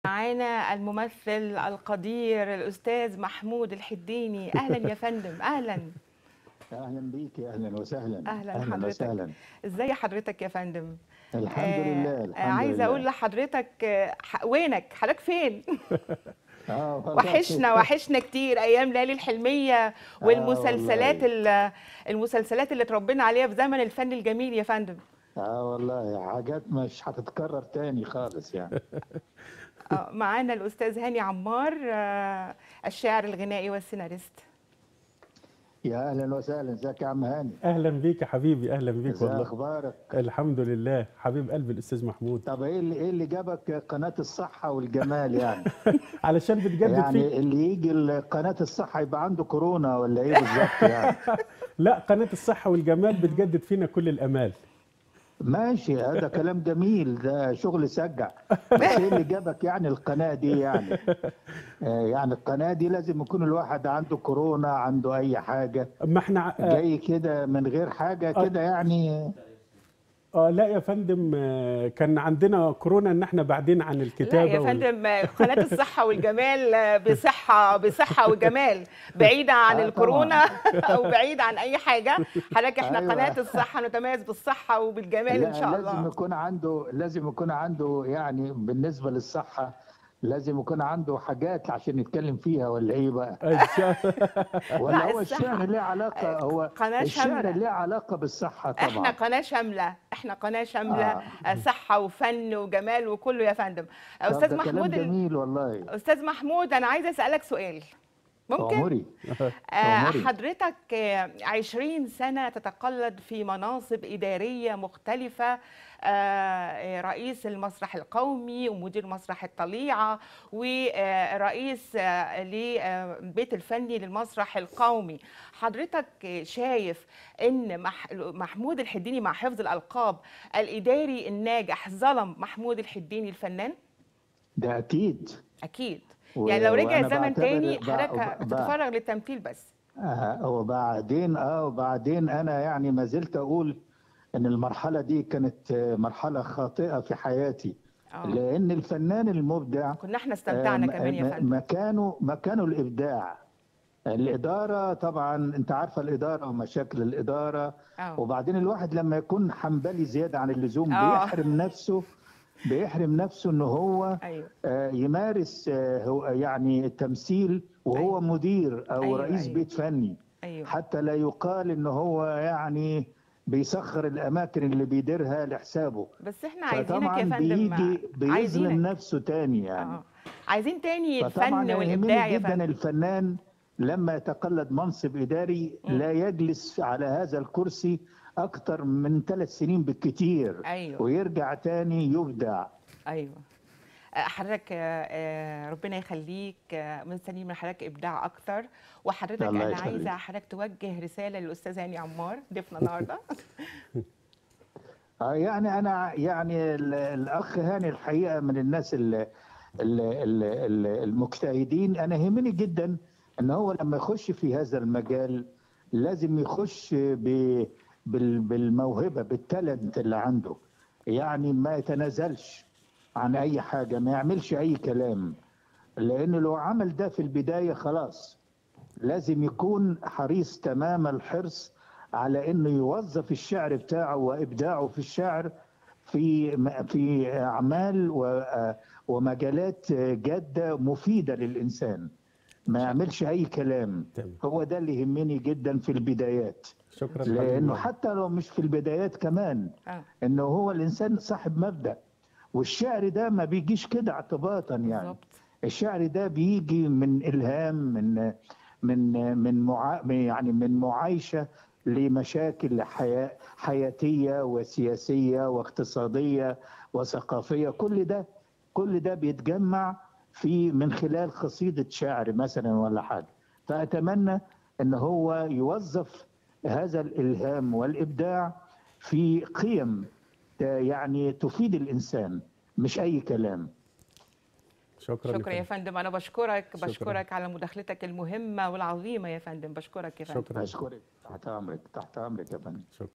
معانا الممثل القدير الاستاذ محمود الحديني اهلا يا فندم اهلا اهلا بيك اهلا وسهلا أهلاً اهلا حضرتك. وسهلا ازي حضرتك يا فندم الحمد آه، لله آه، الحمد عايزه لله. اقول لحضرتك آه، ح- وينك حضرتك فين اه والله وحشنا وحشنا كتير ايام ليالي الحلميه والمسلسلات والله. ال- المسلسلات اللي اتربينا عليها في زمن الفن الجميل يا فندم اه والله حاجات مش هتتكرر تاني خالص يعني آه، معانا الاستاذ هاني عمار آه، الشاعر الغنائي والسيناريست يا اهلا وسهلا ازيك يا عم هاني اهلا بيك يا حبيبي اهلا بيك ازي والله اخبارك الحمد لله حبيب قلبي الاستاذ محمود طب ايه اللي ايه اللي جابك قناه الصحه والجمال يعني علشان بتجدد فيه يعني اللي يجي قناه الصحه يبقى عنده كورونا ولا ايه بالظبط يعني لا قناه الصحه والجمال بتجدد فينا كل الامال ماشي هذا كلام جميل ده شغل سجع بس ايه اللي جابك يعني القناة دي يعني آه، يعني القناة دي لازم يكون الواحد عنده كورونا عنده اي حاجة اما احنا ع- آه جاي كده من غير حاجة كده يعني آه لا يا فندم آه كان عندنا كورونا ان احنا بعدين عن لا الكتابه يا وال- فندم آه، قناه الصحه والجمال آه، بصحه بصحه وجمال بعيده عن آه، طبعاً. الكورونا او بعيده عن اي حاجه حضرتك احنا أيوة. قناه الصحه نتميز بالصحه وبالجمال ان لا شاء لازم الله يكون عنده لازم يكون عنده يعني بالنسبة للصحة لازم يكون عنده حاجات عشان يتكلم فيها ولا ايه بقى إن شاء- ولا لا، هو الصحة. الشعر ليه علاقة هو قناة الشعر شاملة. ليه علاقة بالصحة طبعا احنا قناه شامله احنا قناه شامله آه. آه، صحه وفن وجمال وكله يا فندم طب استاذ ده كلام محمود ال- جميل والله استاذ محمود انا عايزه اسالك سؤال ممكن عمري آه، عمري. حضرتك آه، 20 سنة تتقلد في مناصب إدارية مختلفة آه، آه، رئيس المسرح القومي ومدير مسرح الطليعة ورئيس للبيت الفني للمسرح القومي حضرتك آه، شايف ان مح- محمود الحديني مع حفظ الألقاب الإداري الناجح ظلم محمود الحديني الفنان؟ ده اكيد أكيد و- يعني لو رجع وأنا الزمن بعتبر- تاني بع- حضرتك بع- هتتفرغ للتمثيل بس آه وبعدين اه وبعدين انا يعني ما زلت اقول ان المرحله دي كانت آه، مرحله خاطئه في حياتي آه. لان الفنان المبدع كنا احنا استمتعنا آه، كمان يا م- فندم مكانه مكانه الابداع الاداره طبعا انت عارفه الاداره ومشاكل الاداره اه وبعدين الواحد لما يكون حنبلي زياده عن اللزوم آه. بيحرم نفسه بيحرم نفسه ان هو ايوه آه، يمارس آه، هو يعني التمثيل وهو مدير او أيوة، رئيس أيوة. بيت فني ايوه حتى لا يقال ان هو يعني بيسخر الاماكن اللي بيديرها لحسابه بس احنا عايزينك يا فطبعا فندم بيجي بيظلم عايزينك نفسه تاني يعني اه عايزين تاني فطبعا الفن والابداع يهمني يا جدا فندم الفنان لما يتقلد منصب اداري مم. لا يجلس على هذا الكرسي اكتر من ثلاث سنين بالكتير ايوه ويرجع تاني يبدع ايوه آه، حضرتك آه، آه، ربنا يخليك آه، مستنيين من حضرتك ابداع اكتر وحضرتك الله انا يخليك. عايزه حضرتك توجه رساله للاستاذ هاني عمار ضيفنا النهارده آه، يعني انا يعني ال- الاخ هاني الحقيقه من الناس ال- ال- ال- ال- المجتهدين انا يهمني جدا ان هو لما يخش في هذا المجال لازم يخش ب- بال- بالموهبه بالتالنت اللي عنده يعني ما يتنازلش عن اي حاجه ما يعملش اي كلام لانه لو عمل ده في البدايه خلاص لازم يكون حريص تمام الحرص على انه يوظف الشعر بتاعه وابداعه في الشعر في في اعمال و- ومجالات جاده مفيده للانسان ما يعملش اي كلام تمام. هو ده اللي يهمني جدا في البدايات شكرا لانه حبيبي. حتى لو مش في البدايات كمان اه انه هو الانسان صاحب مبدا والشعر ده ما بيجيش كده اعتباطا يعني بالظبط الشعر ده بيجي من الهام من من من مع يعني من معايشه لمشاكل حياة حياتيه وسياسيه واقتصاديه وثقافيه كل ده كل ده بيتجمع في من خلال قصيده شعر مثلا ولا حاجه فاتمنى ان هو يوظف هذا الالهام والابداع في قيم يعني تفيد الانسان مش اي كلام شكرا شكرا يا فندم. فندم انا بشكرك شكراً. بشكرك على مداخلتك المهمه والعظيمه يا فندم بشكرك يا فندم شكرا اشكرك تحت امرك تحت امرك يا فندم شكرا